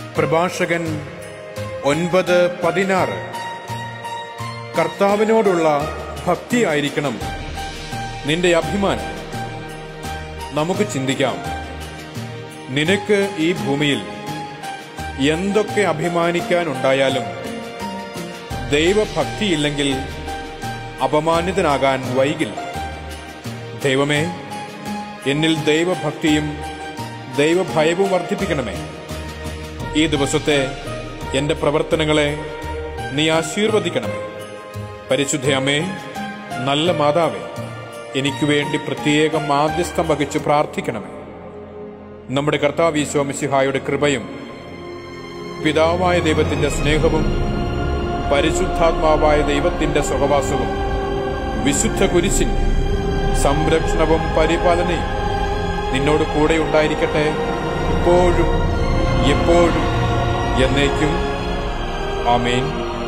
പ്രഭാഷകൻ ഒൻപത് പതിനാറ് കർത്താവിനോടുള്ള ഭക്തിയായിരിക്കണം നിന്റെ അഭിമാനം നമുക്ക് ചിന്തിക്കാം നിനക്ക് ഈ ഭൂമിയിൽ എന്തൊക്കെ അഭിമാനിക്കാനുണ്ടായാലും ദൈവഭക്തിയില്ലെങ്കിൽ അപമാനിതനാകാൻ വൈകില്ല ദൈവമേ എന്നിൽ ദൈവഭക്തിയും ദൈവഭയവും വർദ്ധിപ്പിക്കണമേ ഈ ദിവസത്തെ എന്റെ പ്രവർത്തനങ്ങളെ നീ ആശീർവദിക്കണമേ പരിശുദ്ധ അമ്മേ നല്ല മാതാവേ എനിക്ക് വേണ്ടി പ്രത്യേകം മാധ്യസ്ഥം വഹിച്ച് പ്രാർത്ഥിക്കണമേ നമ്മുടെ കർത്താവ് ഈശോ മിശിഹായുടെ കൃപയും പിതാവായ ദൈവത്തിന്റെ സ്നേഹവും പരിശുദ്ധാത്മാവായ ദൈവത്തിന്റെ സഹവാസവും വിശുദ്ധ കുരിശിൻ സംരക്ഷണവും പരിപാലനയും നിന്നോട് കൂടെ ഉണ്ടായിരിക്കട്ടെ ഇപ്പോഴും എപ്പോഴും എന്നേക്കും ആമേൻ